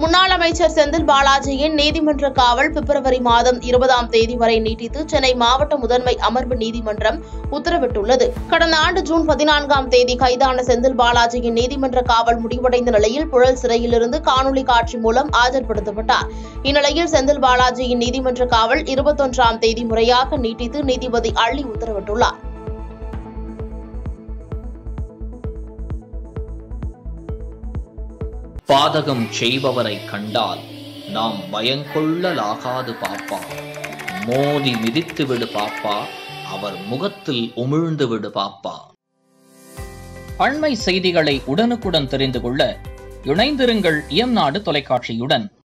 முன்னாள் அமைச்சர் செந்தில் பாலாஜியின் நீதிமன்ற காவல் பிப்ரவரி மாதம் இருபதாம் தேதி வரை நீட்டித்து சென்னை மாவட்ட முதன்மை அமர்வு நீதிமன்றம் உத்தரவிட்டுள்ளது கடந்த ஆண்டு ஜூன் பதினான்காம் தேதி கைதான செந்தில் பாலாஜியின் நீதிமன்ற காவல் முடிவடைந்த நிலையில் புழல் சிறையிலிருந்து காணொலி காட்சி மூலம் ஆஜர்படுத்தப்பட்டார் இந்நிலையில் செந்தில் பாலாஜியின் நீதிமன்ற காவல் இருபத்தொன்றாம் தேதி முறையாக நீட்டித்து நீதிபதி அள்ளி உத்தரவிட்டுள்ளார் பாதகம் செய்பவரை கண்டால் நாம் பயங்கொள்ளலாகாது பாப்பா மோதி மிதித்து விடு பாப்பா அவர் முகத்தில் உமிழ்ந்து விடு பாப்பா அண்மை செய்திகளை உடனுக்குடன் தெரிந்து கொள்ள இணைந்திருங்கள் இயம்நாடு தொலைக்காட்சியுடன்